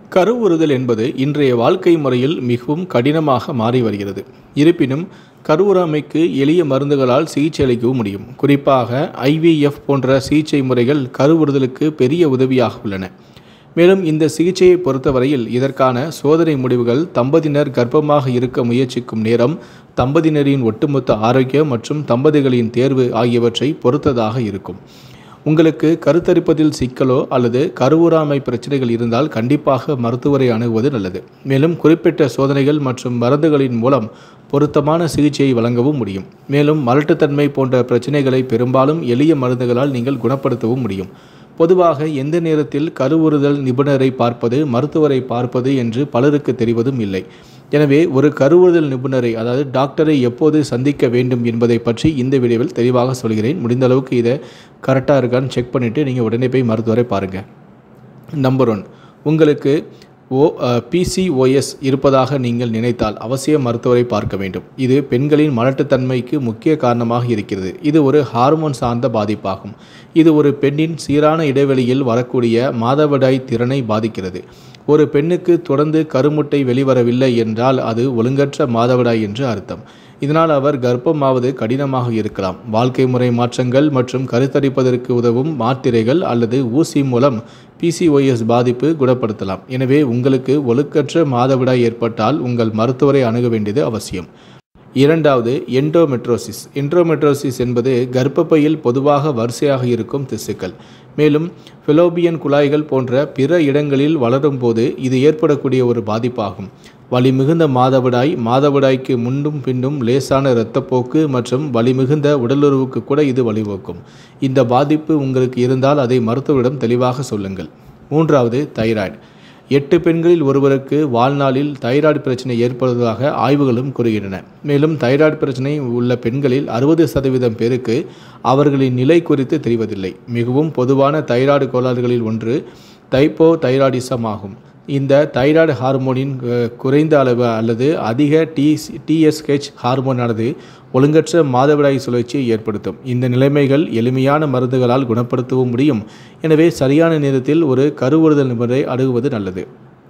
கருவுறுதல் என்பது இன்றைய வாழ்க்கை முறையில் மிகவும் கடினமாக மாறி வருகிறது இருப்பினும் கருவுறாமைக்கு எளிய மருந்துகளால் சிகிச்சை அளிக்கவும் முடியும் குறிப்பாக ஐவிஎஃப் போன்ற சிகிச்சை முறைகள் கருவுறுதலுக்கு பெரிய உதவியாக உள்ளன மேலும் இந்த சிகிச்சையை பொறுத்தவரையில் இதற்கான சோதனை முடிவுகள் தம்பதியினர் கர்ப்பமாக இருக்க முயற்சிக்கும் நேரம் தம்பதியினரின் ஒட்டுமொத்த ஆரோக்கியம் மற்றும் தம்பதிகளின் தேர்வு ஆகியவற்றை பொறுத்ததாக இருக்கும் உங்களுக்கு கருத்தரிப்பதில் சிக்கலோ அல்லது கருவுறாமை பிரச்சனைகள் இருந்தால் கண்டிப்பாக மருத்துவரை அணுகுவது நல்லது மேலும் குறிப்பிட்ட சோதனைகள் மற்றும் மருந்துகளின் மூலம் பொருத்தமான சிகிச்சையை வழங்கவும் முடியும் மேலும் மலட்டுத்தன்மை போன்ற பிரச்சனைகளை பெரும்பாலும் எளிய மருந்துகளால் நீங்கள் குணப்படுத்தவும் முடியும் பொதுவாக எந்த நேரத்தில் கருவுறுதல் நிபுணரை பார்ப்பது மருத்துவரை பார்ப்பது என்று பலருக்கு தெரிவதும் இல்லை எனவே ஒரு கருவுறுதல் நிபுணரை அதாவது டாக்டரை எப்போது சந்திக்க வேண்டும் என்பதை பற்றி இந்த வீடியோவில் தெளிவாக சொல்கிறேன் முடிந்த அளவுக்கு இதை கரெக்டாக இருக்கான்னு செக் பண்ணிவிட்டு நீங்கள் உடனே போய் மருத்துவரை பாருங்கள் நம்பர் ஒன் உங்களுக்கு ஓ பிசிஓஎஸ் இருப்பதாக நீங்கள் நினைத்தால் அவசியம் மருத்துவரை பார்க்க வேண்டும் இது பெண்களின் மலட்டுத்தன்மைக்கு முக்கிய காரணமாக இருக்கிறது இது ஒரு ஹார்மோன் சார்ந்த பாதிப்பாகும் இது ஒரு பெண்ணின் சீரான இடைவெளியில் வரக்கூடிய மாதவிடாய் திறனை பாதிக்கிறது ஒரு பெண்ணுக்கு தொடர்ந்து கருமுட்டை வெளிவரவில்லை என்றால் அது ஒழுங்கற்ற மாதவிடாய் என்று அர்த்தம் இதனால் அவர் கர்ப்பமாவது கடினமாக இருக்கலாம் வாழ்க்கை முறை மாற்றங்கள் மற்றும் கருத்தரிப்பதற்கு உதவும் மாத்திரைகள் அல்லது ஊசி மூலம் பிசிஓஎஸ் பாதிப்பு குணப்படுத்தலாம் எனவே உங்களுக்கு ஒழுக்கற்ற மாதவிடாய் ஏற்பட்டால் உங்கள் மருத்துவரை அணுக வேண்டியது அவசியம் இரண்டாவது எண்டோமெட்ரோசிஸ் எண்டோமெட்ரோசிஸ் என்பது கர்ப்பப்பையில் பொதுவாக வரிசையாக இருக்கும் திசுக்கள் மேலும் ஃபிலோபியன் குழாய்கள் போன்ற பிற இடங்களில் வளரும் போது இது ஏற்படக்கூடிய ஒரு பாதிப்பாகும் வலிமிகுந்த மாதவிடாய் மாதவிடாய்க்கு முன்னும் பின்னும் லேசான இரத்தப்போக்கு மற்றும் வலிமிகுந்த உடலுறவுக்கு கூட இது வழிவகுக்கும் இந்த பாதிப்பு உங்களுக்கு இருந்தால் அதை மருத்துவரிடம் தெளிவாக சொல்லுங்கள் மூன்றாவது தைராய்டு எட்டு பெண்களில் ஒருவருக்கு வாழ்நாளில் தைராய்டு பிரச்சனை ஏற்படுவதாக ஆய்வுகளும் கூறுகின்றன மேலும் தைராய்டு பிரச்சனை உள்ள பெண்களில் அறுபது சதவீதம் பேருக்கு அவர்களின் நிலை குறித்து தெரிவதில்லை மிகவும் பொதுவான தைராய்டு கோளாறுகளில் ஒன்று தைப்போ தைராய்டிசம் ஆகும் இந்த தைராய்டு ஹார்மோனின் குறைந்த அளவு அல்லது அதிக டி டிஎஸ்ஹெச் ஹார்மோனானது ஒழுங்கற்ற மாதவிடாய் சுழற்சியை ஏற்படுத்தும் இந்த நிலைமைகள் எளிமையான மருந்துகளால் குணப்படுத்தவும் முடியும் எனவே சரியான நேரத்தில் ஒரு கருவுறுதல் நிபுணரை அணுகுவது நல்லது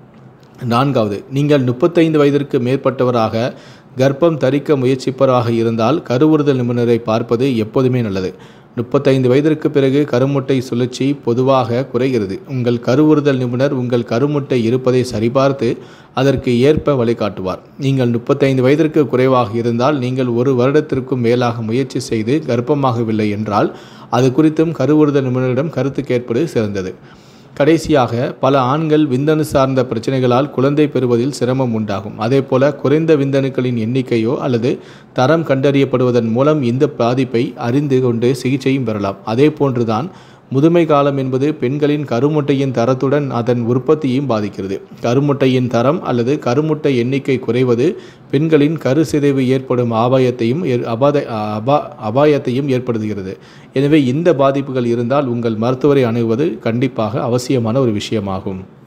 நான்காவது நீங்கள் முப்பத்தைந்து வயதிற்கு மேற்பட்டவராக கர்ப்பம் தரிக்க முயற்சிப்பவராக இருந்தால் கருவுறுதல் நிபுணரை பார்ப்பது எப்போதுமே நல்லது முப்பத்தைந்து வயதிற்கு பிறகு கருமுட்டை சுழற்சி பொதுவாக குறைகிறது உங்கள் கருவுறுதல் நிபுணர் உங்கள் கருமுட்டை இருப்பதை சரிபார்த்து அதற்கு ஏற்ப வழிகாட்டுவார் நீங்கள் முப்பத்தைந்து வயதிற்கு குறைவாக இருந்தால் நீங்கள் ஒரு வருடத்திற்கும் மேலாக முயற்சி செய்து கர்ப்பமாகவில்லை என்றால் அது குறித்தும் கருவுறுதல் நிபுணரிடம் கருத்து கேட்பது சிறந்தது கடைசியாக பல ஆண்கள் விந்தணு சார்ந்த பிரச்சனைகளால் குழந்தை பெறுவதில் சிரமம் உண்டாகும் அதேபோல குறைந்த விந்தணுக்களின் எண்ணிக்கையோ அல்லது தரம் கண்டறியப்படுவதன் மூலம் இந்த பாதிப்பை அறிந்து கொண்டு சிகிச்சையும் பெறலாம் அதே போன்றுதான் முதுமை காலம் என்பது பெண்களின் கருமுட்டையின் தரத்துடன் அதன் உற்பத்தியையும் பாதிக்கிறது கருமுட்டையின் தரம் அல்லது கருமுட்டை எண்ணிக்கை குறைவது பெண்களின் கரு சிதைவு ஏற்படும் ஆபாயத்தையும் அபாத அபா அபாயத்தையும் ஏற்படுத்துகிறது எனவே இந்த பாதிப்புகள் இருந்தால் உங்கள் மருத்துவரை அணுகுவது கண்டிப்பாக அவசியமான ஒரு விஷயமாகும்